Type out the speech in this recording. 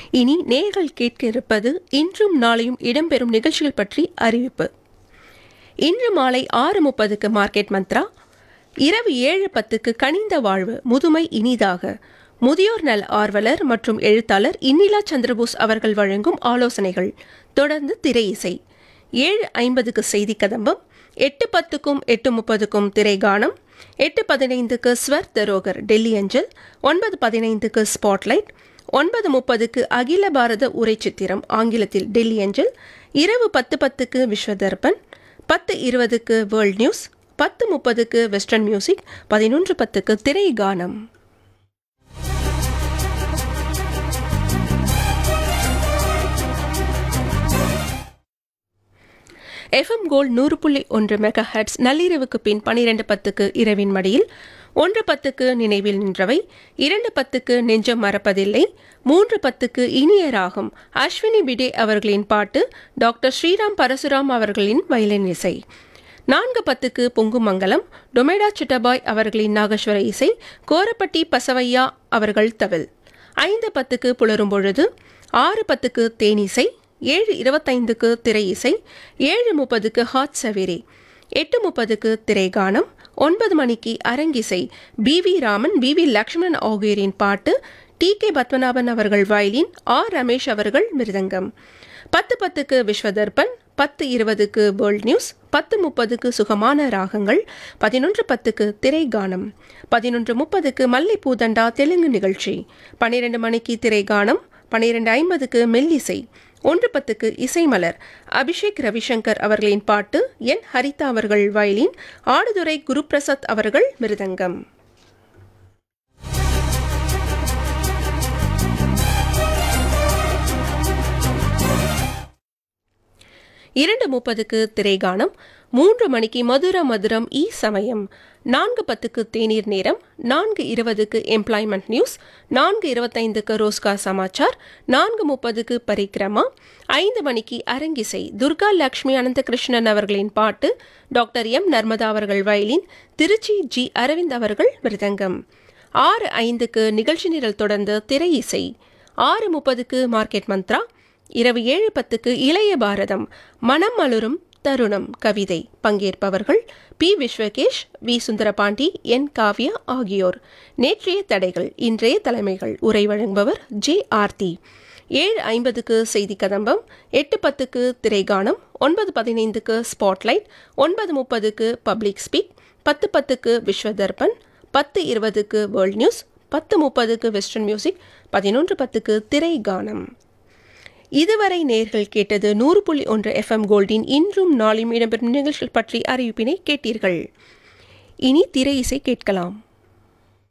இனி நேர்கள் கேட்க இருப்பது இன்றும் நாளையும் இடம்பெறும் நிகழ்ச்சிகள் பற்றி அறிவிப்பு இன்று மாலை ஆறு முப்பதுக்கு மார்க்கெட் மந்த்ரா இரவு ஏழு பத்துக்கு கனிந்த வாழ்வு முதுமை இனிதாக முதியோர் நல ஆர்வலர் மற்றும் எழுத்தாளர் இன்னிலா சந்திரபோஸ் அவர்கள் வழங்கும் ஆலோசனைகள் தொடர்ந்து திரை இசை ஏழு ஐம்பதுக்கு செய்தி கதம்பம் எட்டு பத்துக்கும் எட்டு முப்பதுக்கும் திரைகானம் எட்டு பதினைந்துக்கு ஸ்வர் தரோகர் டெல்லி அஞ்சல் ஒன்பது பதினைந்துக்கு ஸ்பாட்லைட் ஒன்பது முப்பதுக்கு அகில பாரத உரை சித்திரம் ஆங்கிலத்தில் டெல்லி அஞ்சல் இரவு பத்து பத்துக்கு விஸ்வதர்பன் பத்து இருபதுக்கு வேர்ல்ட் நியூஸ் பத்து முப்பதுக்கு வெஸ்டர்ன் மியூசிக் பதினொன்று பத்துக்கு திரை கானம் எஃப்எம் கோல்ட் நூறு புள்ளி ஒன்று மெகா ஹெட்ஸ் நள்ளிரவுக்கு பின் பனிரெண்டு பத்துக்கு இரவின் மடியில் ஒன்று பத்துக்கு நினைவில் நின்றவை இரண்டு பத்துக்கு நெஞ்சம் மறப்பதில்லை மூன்று பத்துக்கு இனிய ராகம் அஸ்வினி பிடே அவர்களின் பாட்டு டாக்டர் ஸ்ரீராம் பரசுராம் அவர்களின் வயலின் இசை நான்கு பத்துக்கு பொங்குமங்கலம் டொமேடா சிட்டபாய் அவர்களின் நாகஸ்வர இசை கோரப்பட்டி பசவையா அவர்கள் தவில் ஐந்து பத்துக்கு புலரும் பொழுது ஆறு பத்துக்கு தேனிசை ஏழு இருபத்தைந்துக்கு திரை இசை ஏழு முப்பதுக்கு ஹாட் சவேரே எட்டு முப்பதுக்கு திரைகானம் ஒன்பது மணிக்கு அரங்கிசை P V Raman P V Lakshmanan ஆகியோரின் பாட்டு டி கே பத்மநாபன் அவர்கள் வயலின் ஆர் ரமேஷ் அவர்கள் மிருதங்கம் பத்து பத்துக்கு விஸ்வதர்பன் பத்து இருபதுக்கு வேர்ல்ட் நியூஸ் பத்து முப்பதுக்கு சுகமான ராகங்கள் பதினொன்று பத்துக்கு திரைகானம் பதினொன்று முப்பதுக்கு மல்லிப்பூதண்டா தெலுங்கு நிகழ்ச்சி பன்னிரெண்டு மணிக்கு திரைகானம் பன்னிரெண்டு ஐம்பதுக்கு மெல்லிசை ஒன்று பத்துக்கு இசைமலர் அபிஷேக் ரவிசங்கர் அவர்களின் பாட்டு என் ஹரிதா அவர்கள் வயலின் ஆடுதுறை குருபிரசாத் அவர்கள் மிருதங்கம் இரண்டு முப்பதுக்கு திரைகானம் மூன்று மணிக்கு மதுர மதுரம் இ சமயம் நான்கு பத்துக்கு தேநீர் நேரம் நான்கு இருபதுக்கு எம்ப்ளாய்மெண்ட் நியூஸ் நான்கு இருபத்தைந்துக்கு ரோஸ்கார் சமாச்சார் நான்கு முப்பதுக்கு பரிக்கிரமா ஐந்து மணிக்கு அரங்கிசை துர்கா லக்ஷ்மி அனந்தகிருஷ்ணன் அவர்களின் பாட்டு டாக்டர் எம் நர்மதா அவர்கள் வயலின் திருச்சி ஜி அரவிந்த் அவர்கள் மிருதங்கம் ஆறு ஐந்துக்கு நிகழ்ச்சி நிரல் தொடர்ந்து திரை இசை ஆறு முப்பதுக்கு மார்க்கெட் மந்த்ரா இரவு ஏழு பத்துக்கு இளைய பாரதம் மனம் மலரும் தருணம் கவிதை பங்கேற்பவர்கள் P Viswakesh V Sundarapandi N Kavya ஆகியோர் நேற்றைய தடைகள் இன்றைய தலைமைகள் உரை வழங்குபவர் ஜே ஆர்த்தி ஏழு ஐம்பதுக்கு செய்தி கதம்பம் எட்டு பத்துக்கு திரைகானம் ஒன்பது பதினைந்துக்கு ஸ்பாட்லைட் ஒன்பது முப்பதுக்கு பப்ளிக் ஸ்பீக் பத்து பத்துக்கு விஸ்வதர்பன் பத்து இருபதுக்கு வேர்ல்ட் நியூஸ் பத்து முப்பதுக்கு வெஸ்டர்ன் மியூசிக் பதினொன்று பத்துக்கு திரை கானம் இதுவரை நேர்கள் கேட்டது நூறு புள்ளி ஒன்று எஃப்எம் கோல்டின் இன்றும் நாளையும் இடம்பெறும் நிகழ்ச்சிகள் பற்றி அறிவிப்பினை கேட்டீர்கள் இனி திரை இசை கேட்கலாம்